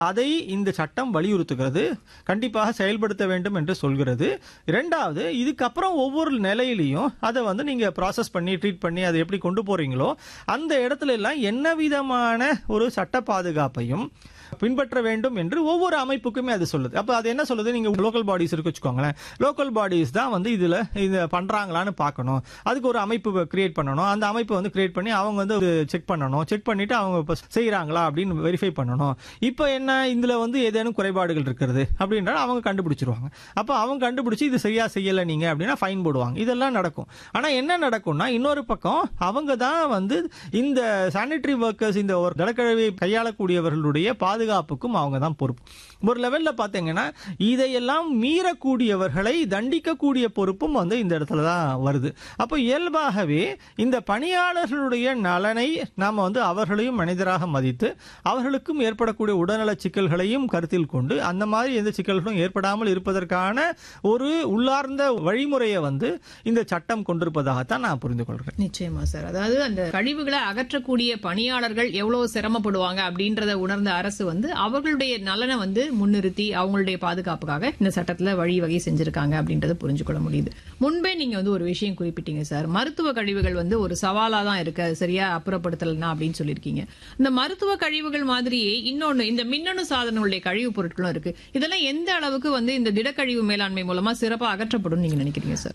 அதை இந்த சட்டம் வலியுறுத்துகிறது கண்டிப்பாக செயல்படுத்த வேண்டும் என்று சொல்கிறது இரண்டாவது இதுக்கப்புறம் ஒவ்வொரு நிலையிலையும் அதை வந்து நீங்க ப்ராசஸ் பண்ணி ட்ரீட் பண்ணி அதை எப்படி கொண்டு போறீங்களோ அந்த இடத்துல எல்லாம் என்ன விதமான ஒரு சட்ட பாதுகாப்பையும் பின்பற்ற வேண்டும் என்று ஒவ்வொரு அமைப்புக்குமே அது சொல்லுது அப்ப அது என்ன சொல்லுது நீங்க லோக்கல் பாடிஸ் இருக்கு வச்சுக்கோங்களேன் லோக்கல் பாடிஸ் தான் வந்து இதுல இது பண்றாங்களான்னு பார்க்கணும் அதுக்கு ஒரு அமைப்பு கிரியேட் பண்ணணும் அந்த அமைப்பு வந்து கிரியேட் பண்ணி அவங்க வந்து செக் பண்ணணும் செக் பண்ணிட்டு அவங்க இப்ப செய்யறாங்களா அப்படின்னு வெரிஃபை பண்ணணும் இப்போ என்ன இதுல வந்து ஏதேனும் குறைபாடுகள் இருக்கிறது அப்படின்றா அவங்க கண்டுபிடிச்சிருவாங்க அப்ப அவங்க கண்டுபிடிச்சு இது சரியா செய்யல நீங்க அப்படின்னா ஃபைன் போடுவாங்க இதெல்லாம் நடக்கும் ஆனா என்ன நடக்கும்னா இன்னொரு பக்கம் அவங்க தான் வந்து இந்த சானிட்டரி ஒர்க்கர்ஸ் இந்த ஒரு திடக்கழிவை கையாளக்கூடியவர்களுடைய பாதுகாப்புக்கும் அவங்க தான் பொறுப்பு ஒரு லெவல்ல பாத்தீங்கன்னா இதையெல்லாம் மீறக்கூடியவர்களை தண்டிக்கக்கூடிய பொறுப்பும் வந்து இந்த இடத்துல தான் வருது அப்போ இயல்பாகவே இந்த பணியாளர்களுடைய நலனை நாம வந்து அவர்களையும் மனிதராக மதித்து அவர்களுக்கும் ஏற்படக்கூடிய உடல்நல சிக்கல்களையும் கருத்தில் கொண்டு அந்த மாதிரி எந்த சிக்கல்களும் ஏற்படாமல் இருப்பதற்கான ஒரு உள்ளார்ந்த வழிமுறையை வந்து இந்த சட்டம் கொண்டிருப்பதாகத்தான் நான் புரிந்து கொள்கிறேன் நிச்சயமா சார் அதாவது அந்த கழிவுகளை அகற்றக்கூடிய பணியாளர்கள் எவ்வளவு சிரமப்படுவாங்க அப்படின்றத உணர்ந்த அரசு வந்து அவர்களுடைய நலனை வந்து முன்னிறுத்தி அவங்களுடைய பாதுகாப்புக்காக இந்த சட்டத்துல வழிவகை செஞ்சிருக்காங்க அப்படின்றத புரிஞ்சுக்கொள்ள முடியுது முன்பே நீங்க வந்து ஒரு விஷயம் குறிப்பிட்டீங்க சார் மருத்துவ கழிவுகள் வந்து ஒரு சவாலா தான் இருக்கு அது சரியா அப்புறப்படுத்தலனா அப்படின்னு சொல்லியிருக்கீங்க இந்த மருத்துவ கழிவுகள் மாதிரியே இன்னொன்னு இந்த மின்னணு சாதனங்களுடைய கழிவுப் பொருட்களும் இருக்கு இதெல்லாம் எந்த அளவுக்கு வந்து இந்த திடக்கழிவு மேலாண்மை மூலமா சிறப்பா அகற்றப்படும் நீங்க நினைக்கிறீங்க சார்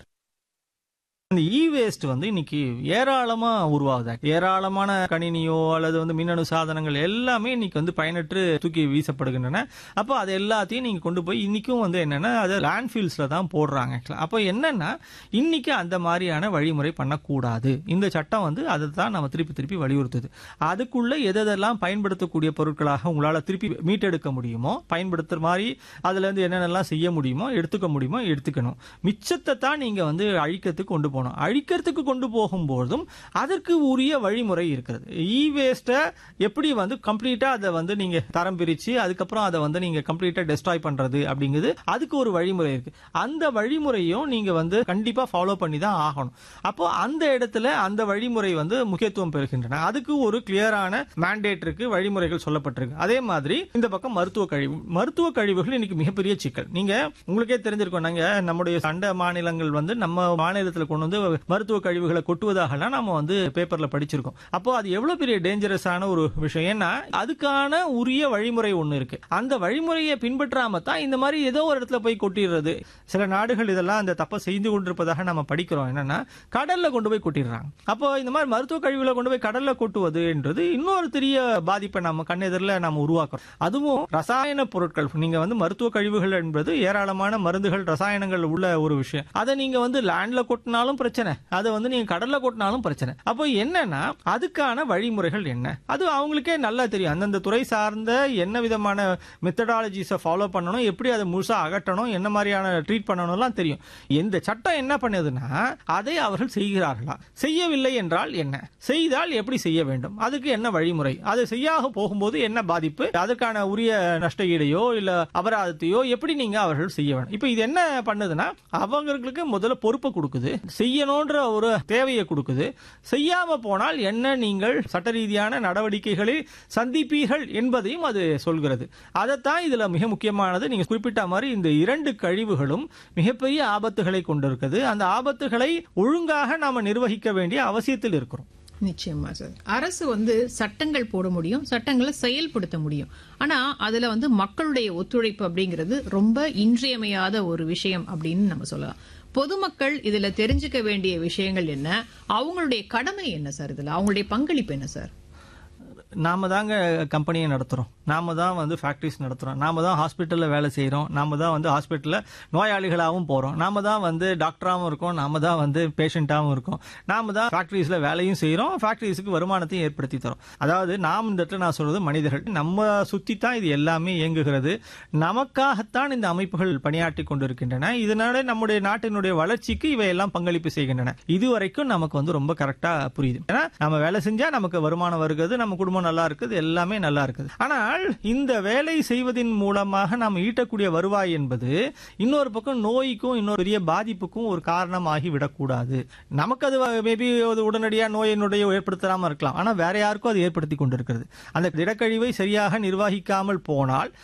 இந்த இ வேஸ்ட் வந்து இன்னைக்கு ஏராளமா உருவாகுது ஏராளமான கணினியோ அல்லது வந்து மின்னணு சாதனங்கள் எல்லாமே இன்னைக்கு வந்து பயனற்று தூக்கி வீசப்படுகின்றன அப்போ அது எல்லாத்தையும் நீங்க கொண்டு போய் இன்னைக்கும் வந்து என்னன்னா அது லேண்ட்ஃபீல்ஸ்ல தான் போடுறாங்க actually. அப்போ என்னன்னா இன்னைக்கு அந்த மாதிரியான வழிமுறை பண்ணக்கூடாது இந்த சட்டம் வந்து அதை தான் நம்ம திருப்பி திருப்பி வலியுறுத்துது அதுக்குள்ள எதெல்லாம் பயன்படுத்தக்கூடிய பொருட்களாக உங்களால திருப்பி மீட்டெடுக்க முடியுமோ பயன்படுத்துற மாதிரி அதுல இருந்து என்னென்னலாம் செய்ய முடியுமோ எடுத்துக்க முடியுமோ எடுத்துக்கணும் மிச்சத்தை தான் நீங்க வந்து அழிக்கிறதுக்கு கொண்டு போகணும் அழிக்கிறதுக்கு கொண்டு போகும்போதும் அதற்கு உரிய வழிமுறை இருக்கிறது இ வேஸ்ட்டை எப்படி வந்து கம்ப்ளீட்டா அதை வந்து நீங்க தரம் பிரிச்சு அதுக்கப்புறம் அதை வந்து நீங்க கம்ப்ளீட்டா டெஸ்ட்ராய் பண்றது அப்படிங்கிறது அதுக்கு ஒரு வழிமுறை இருக்கு அந்த வழிமுறையும் நீங்க வந்து கண்டிப்பா ஃபாலோ பண்ணி தான் ஆகணும் அப்போ அந்த இடத்துல அந்த வழிமுறை வந்து முக்கியத்துவம் பெறுகின்றன அதுக்கு ஒரு கிளியரான மேண்டேட் இருக்கு வழிமுறைகள் சொல்லப்பட்டிருக்கு அதே மாதிரி இந்த பக்கம் மருத்துவ கழிவு மருத்துவ கழிவுகள் இன்னைக்கு மிகப்பெரிய சிக்கல் நீங்க உங்களுக்கே தெரிஞ்சிருக்கோம் நாங்க நம்முடைய சண்ட மாநிலங்கள் வந்து நம்ம மாநிலத்தில் கொண்டு வந்து மருத்துவ கழிவுகளை கொட்டுவதாகலாம் நம்ம வந்து பேப்பர்ல படிச்சிருக்கோம் அப்போ அது எவ்வளவு பெரிய டேஞ்சரஸான ஒரு விஷயம் ஏன்னா அதுக்கான உரிய வழிமுறை ஒண்ணு இருக்கு அந்த வழிமுறையை பின்பற்றாம தான் இந்த மாதிரி ஏதோ ஒரு இடத்துல போய் கொட்டிடுறது சில நாடுகள் இதெல்லாம் அந்த தப்பை செய்து கொண்டிருப்பதாக நம்ம படிக்கிறோம் என்னன்னா கடல்ல கொண்டு போய் கொட்டிடுறாங்க அப்போ இந்த மாதிரி மருத்துவ கழிவுகளை கொண்டு போய் கடல்ல கொட்டுவது என்றது இன்னொரு பெரிய பாதிப்பை நம்ம கண்ணெதிரில் நம்ம உருவாக்குறோம் அதுவும் ரசாயன பொருட்கள் நீங்க வந்து மருத்துவ கழிவுகள் என்பது ஏராளமான மருந்துகள் ரசாயனங்கள் உள்ள ஒரு விஷயம் அதை நீங்க வந்து லேண்ட்ல கொட்டினாலும் பிரச்சனை அதை வந்து நீங்க கடல்ல கொட்டினாலும் பிரச்சனை அப்போ என்னன்னா அதுக்கான வழிமுறைகள் என்ன அது அவங்களுக்கே நல்லா தெரியும் அந்தந்த துறை சார்ந்த என்ன விதமான மெத்தடாலஜிஸை ஃபாலோ பண்ணணும் எப்படி அதை முழுசா அகற்றணும் என்ன மாதிரியான ட்ரீட் பண்ணணும்லாம் தெரியும் இந்த சட்டம் என்ன பண்ணுதுன்னா அதை அவர்கள் செய்கிறார்களா செய்யவில்லை என்றால் என்ன செய்தால் எப்படி செய்ய வேண்டும் அதுக்கு என்ன வழிமுறை அது செய்யாக போகும்போது என்ன பாதிப்பு அதற்கான உரிய நஷ்ட ஈடையோ இல்ல அபராதத்தையோ எப்படி நீங்க அவர்கள் செய்ய வேண்டும் இப்போ இது என்ன பண்ணுதுன்னா அவங்களுக்கு முதல்ல பொறுப்பை கொடுக்குது செய்யணும்ன்ற ஒரு தேவையை கொடுக்குது செய்யாம போனால் என்ன நீங்கள் சட்ட ரீதியான நடவடிக்கைகளை சந்திப்பீர்கள் என்பதையும் அது சொல்கிறது அதைத்தான் இதுல மிக முக்கியமானது நீங்க குறிப்பிட்ட மாதிரி இந்த இரண்டு கழிவுகளும் மிகப்பெரிய ஆபத்துகளை கொண்டிருக்குது அந்த ஆபத்துகளை ஒழுங்காக நாம நிர்வகிக்க வேண்டிய அவசியத்தில் இருக்கிறோம் நிச்சயமா சார் அரசு வந்து சட்டங்கள் போட முடியும் சட்டங்களை செயல்படுத்த முடியும் ஆனா அதுல வந்து மக்களுடைய ஒத்துழைப்பு அப்படிங்கிறது ரொம்ப இன்றியமையாத ஒரு விஷயம் அப்படின்னு நம்ம சொல்லலாம் பொதுமக்கள் இதுல தெரிஞ்சுக்க வேண்டிய விஷயங்கள் என்ன அவங்களுடைய கடமை என்ன சார் இதுல அவங்களுடைய பங்களிப்பு என்ன சார் நாம தாங்க கம்பெனியை நடத்துறோம் நாம தான் வந்து ஃபேக்டரிஸ் நடத்துறோம் நாம தான் ஹாஸ்பிட்டல்ல வேலை செய்றோம் நாம தான் வந்து ஹாஸ்பிட்டல்ல நோயாளிகளாகவும் போறோம் நாம தான் வந்து டாக்டராகவும் இருக்கோம் நாம தான் வந்து பேஷண்டாகவும் இருக்கோம் நாம தான் ஃபேக்டரிஸ்ல வேலையும் செய்றோம் ஃபேக்டரிஸுக்கு வருமானத்தையும் ஏற்படுத்தி தரோம் அதாவது நாம் இந்த இடத்துல நான் சொல்றது மனிதர்கள் நம்ம சுத்தி தான் இது எல்லாமே இயங்குகிறது நமக்காகத்தான் இந்த அமைப்புகள் பணியாற்றி கொண்டிருக்கின்றன இதனால நம்முடைய நாட்டினுடைய வளர்ச்சிக்கு இவையெல்லாம் பங்களிப்பு செய்கின்றன இதுவரைக்கும் நமக்கு வந்து ரொம்ப கரெக்டா புரியுது ஏன்னா நம்ம வேலை செஞ்சா நமக்கு வருமானம் வருகிறது நம்ம குடும்பம் நல்லா இருக்குது எல்லாமே நல்லா இருக்குது ஆனால் ஆனால் இந்த வேலை செய்வதின் மூலமாக நாம் ஈட்டக்கூடிய வருவாய் என்பது இன்னொரு பக்கம் நோய்க்கும் இன்னொரு பெரிய பாதிப்புக்கும் ஒரு காரணமாகி விடக்கூடாது நமக்கு அது மேபி உடனடியாக நோயினுடைய ஏற்படுத்தாம இருக்கலாம் ஆனா வேற யாருக்கும் அது ஏற்படுத்தி கொண்டிருக்கிறது அந்த திடக்கழிவை சரியாக நிர்வகிக்காமல் போனால்